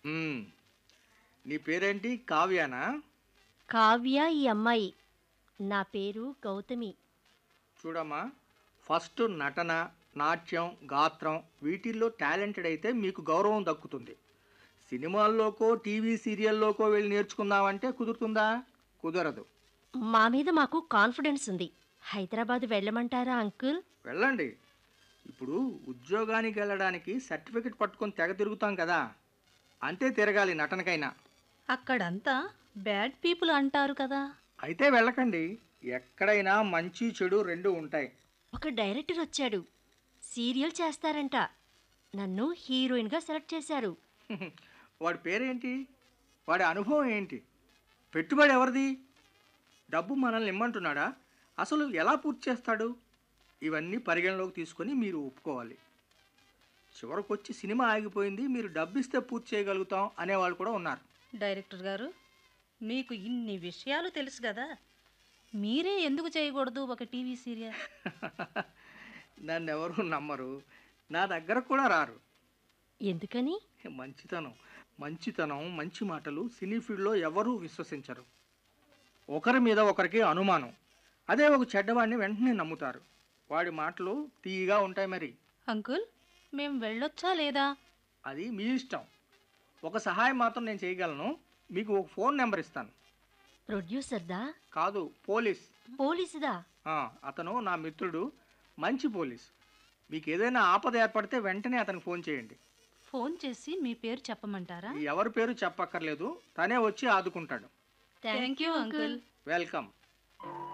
మ్మ్. నీ పేరేంటి కావ్యానా కావ్య ఈ అమ్మాయి నా పేరు గౌతమి చూడమ్మా ఫస్ట్ నటన నాట్యం గాత్రం వీటిల్లో టాలెంటెడ్ అయితే మీకు గౌరవం దక్కుతుంది సినిమాల్లోకో టీవీ సీరియల్లోకో వెళ్ళి నేర్చుకుందామంటే కుదురుతుందా కుదరదు మా మీద మాకు కాన్ఫిడెన్స్ ఉంది హైదరాబాద్ వెళ్ళమంటారా అంకుల్ వెళ్ళండి ఇప్పుడు ఉద్యోగానికి వెళ్ళడానికి సర్టిఫికెట్ పట్టుకొని తెగ తిరుగుతాం కదా అంతే తిరగాలి నటనకైనా అక్కడంతా బ్యాడ్ పీపుల్ అంటారు కదా అయితే వెళ్ళకండి ఎక్కడైనా మంచి చెడు రెండు ఉంటాయి ఒక డైరెక్టర్ వచ్చాడు సీరియల్ చేస్తారంట నన్ను హీరోయిన్గా సెలెక్ట్ చేశారు వాడి పేరేంటి వాడి అనుభవం ఏంటి పెట్టుబడి ఎవరిది డబ్బు మనల్ని ఇమ్మంటున్నాడా అసలు ఎలా పూర్తి చేస్తాడు ఇవన్నీ పరిగణలోకి తీసుకొని మీరు ఒప్పుకోవాలి చివరికి వచ్చి సినిమా ఆగిపోయింది మీరు డబ్బు ఇస్తే పూర్తి చేయగలుగుతాం అనేవాళ్ళు కూడా ఉన్నారు డైరెక్టర్ గారు మీకు ఇన్ని విషయాలు తెలుసు కదా మీరే ఎందుకు చేయకూడదు ఒక టీవీ సీరియల్ నన్ను ఎవరు నమ్మరు నా దగ్గర కూడా రారు ఎందుకని మంచితనం మంచితనం మంచి మాటలు సినీ ఫీల్డ్లో ఎవరూ విశ్వసించరు ఒకరి మీద ఒకరికి అనుమానం అదే ఒక చెడ్డవాడిని వెంటనే నమ్ముతారు వాడి మాటలు తీయగా ఉంటాయి మరి అంకుల్ మేం వెళ్ళొచ్చా లేదా అది మీ ఇష్టం ఒక సహాయం మాత్రం నేను చేయగలను మీకు ఒక ఫోన్ నెంబర్ ఇస్తాను ప్రొడ్యూసర్దా కాదు పోలీస్ పోలీసుదా ఆ, అతను నా మిత్రుడు మంచి పోలీస్ మీకు ఏదైనా ఆపద ఏర్పడితే వెంటనే అతనికి ఫోన్ చేయండి ఫోన్ చేసి మీ పేరు చెప్పమంటారా ఎవరి పేరు చెప్పక్కర్లేదు తనే వచ్చి ఆదుకుంటాడు థ్యాంక్ యూ అంకుల్ వెల్కమ్